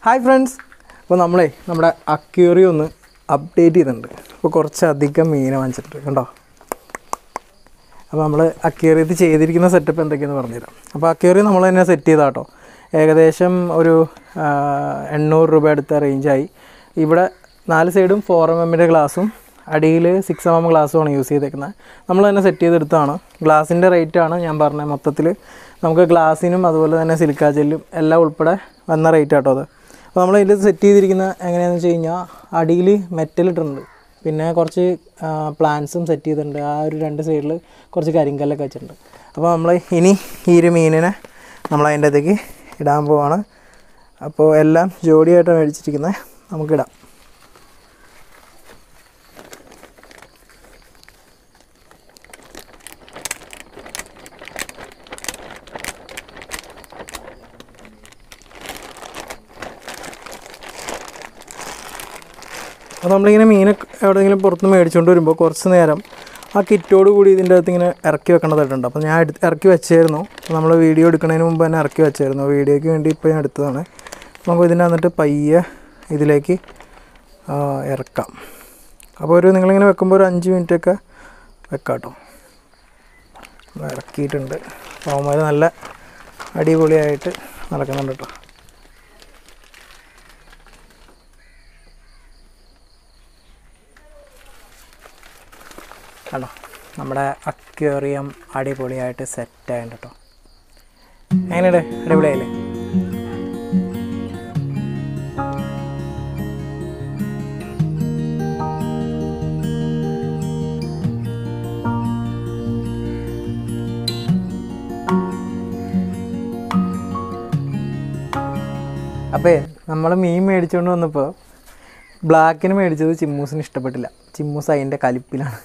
hi friends അപ്പോൾ നമ്മളെ നമ്മുടെ അക്വേറിയം ഒന്ന് അപ്ഡേറ്റ് ചെയ്തിട്ടുണ്ട് അപ്പോൾ കുറച്ചധികം മീനെ വാങ്ങിച്ചിട്ടുണ്ട് കണ്ടോ അപ്പോൾ നമ്മൾ അക്വേറിയത്തിൽ ചെയ്തിരിക്കുന്ന സെറ്റപ്പ് എന്തൊക്കെയാണെന്ന് പറഞ്ഞുതരാം അപ്പോൾ അക്വേറിയം നമ്മൾ തന്നെ സെറ്റ് ചെയ്താൽ കേട്ടോ ഏകദേശം ഒരു ആ, എണ്ണൂറ് രൂപ അടുത്ത റേഞ്ചായി ഇവിടെ നാല് സൈഡും ഫോർ എം എമ്മിൻ്റെ ഗ്ലാസും അടിയിൽ സിക്സ് എം എം ഗ്ലാസ്സുമാണ് യൂസ് ചെയ്തേക്കുന്നത് നമ്മൾ തന്നെ സെറ്റ് ചെയ്തെടുത്താണ് ഗ്ലാസിൻ്റെ റേറ്റാണ് ഞാൻ പറഞ്ഞത് മൊത്തത്തിൽ നമുക്ക് ഗ്ലാസിനും അതുപോലെ തന്നെ സിലിക്കാ ജെല്ലും എല്ലാം ഉൾപ്പെടെ വന്ന റേറ്റ് ആട്ടോ അത് അപ്പോൾ നമ്മൾ ഇതിൽ സെറ്റ് ചെയ്തിരിക്കുന്ന എങ്ങനെയാണെന്ന് വെച്ച് കഴിഞ്ഞാൽ അടിയിൽ മെറ്റൽ ഇട്ടിട്ടുണ്ട് പിന്നെ കുറച്ച് പ്ലാന്റ്സും സെറ്റ് ചെയ്തിട്ടുണ്ട് ആ ഒരു രണ്ട് സൈഡിൽ കുറച്ച് കരിങ്കല്ലൊക്കെ വെച്ചിട്ടുണ്ട് അപ്പോൾ നമ്മൾ ഇനി ഈ ഒരു മീനിനെ നമ്മൾ അതിൻ്റെ അകത്തേക്ക് ഇടാൻ പോവാണ് അപ്പോൾ എല്ലാം ജോഡിയായിട്ടാണ് മേടിച്ചിരിക്കുന്നത് നമുക്കിടാം അപ്പോൾ നമ്മളിങ്ങനെ മീനെ എവിടെയെങ്കിലും പുറത്ത് മേടിച്ചുകൊണ്ട് വരുമ്പോൾ കുറച്ച് നേരം ആ കിറ്റോട് കൂടി ഇതിൻ്റെ അകത്ത് ഇങ്ങനെ ഇറക്കി വെക്കേണ്ടതായിട്ടുണ്ട് അപ്പോൾ ഞാൻ എടുത്ത് ഇറക്കി വെച്ചായിരുന്നു അപ്പോൾ നമ്മൾ വീഡിയോ എടുക്കുന്നതിന് മുമ്പ് തന്നെ ഇറക്കി വെച്ചായിരുന്നു വീഡിയോയ്ക്ക് വേണ്ടി ഇപ്പോൾ ഞാൻ എടുത്തതാണ് നമുക്ക് ഇതിൻ്റെ വന്നിട്ട് പയ്യെ ഇതിലേക്ക് ആ, ഇറക്കാം അപ്പോൾ ഒരു നിങ്ങളിങ്ങനെ വെക്കുമ്പോൾ ഒരു അഞ്ച് മിനിറ്റൊക്കെ വെക്കാം കേട്ടോ അപ്പോൾ ഇറക്കിയിട്ടുണ്ട് അപ്പോൾ അവന്മാർ നല്ല അടിപൊളിയായിട്ട് നടക്കുന്നുണ്ട് കേട്ടോ കണ്ടോ നമ്മുടെ അക്വേറിയം അടിപൊളിയായിട്ട് സെറ്റ് ആയിട്ടുണ്ട് കേട്ടോ എങ്ങനെയുണ്ട് അടിപൊളിയായില്ലേ അപ്പേ നമ്മൾ മീൻ മേടിച്ചുകൊണ്ട് വന്നപ്പോൾ ബ്ലാക്കിന് മേടിച്ചത് ചിമ്മൂസിന് ഇഷ്ടപ്പെട്ടില്ല ചിമ്മൂസ് അതിൻ്റെ കലിപ്പിലാണ്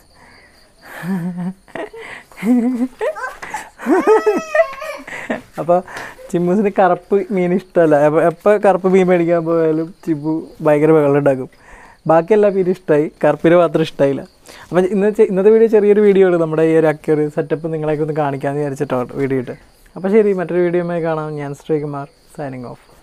അപ്പോൾ ചിമ്മൂസിന് കറുപ്പ് മീൻ ഇഷ്ടമല്ല അപ്പോൾ എപ്പോൾ കറുപ്പ് മീൻ മേടിക്കാൻ പോയാലും ചിമ്മു ഭയങ്കര ബഹളം ഉണ്ടാക്കും ബാക്കി എല്ലാ മീനും ഇഷ്ടമായി കറുപ്പിന് മാത്രം ഇഷ്ടമായില്ല അപ്പോൾ ഇന്ന് ചെ- ഇന്നത്തെ വീഡിയോ ചെറിയൊരു വീഡിയോ ആണ് നമ്മുടെ ഈ ഒരു അക്വറി സെറ്റപ്പ് നിങ്ങളെയൊക്കെ ഒന്ന് കാണിക്കാമെന്ന് വിചാരിച്ചിട്ടോ വീഡിയോ ഇട്ട് അപ്പോൾ ശരി മറ്റൊരു വീഡിയോയുമായി കാണാം ഞാൻ ശ്രീകുമാർ സൈനിങ് ഓഫ്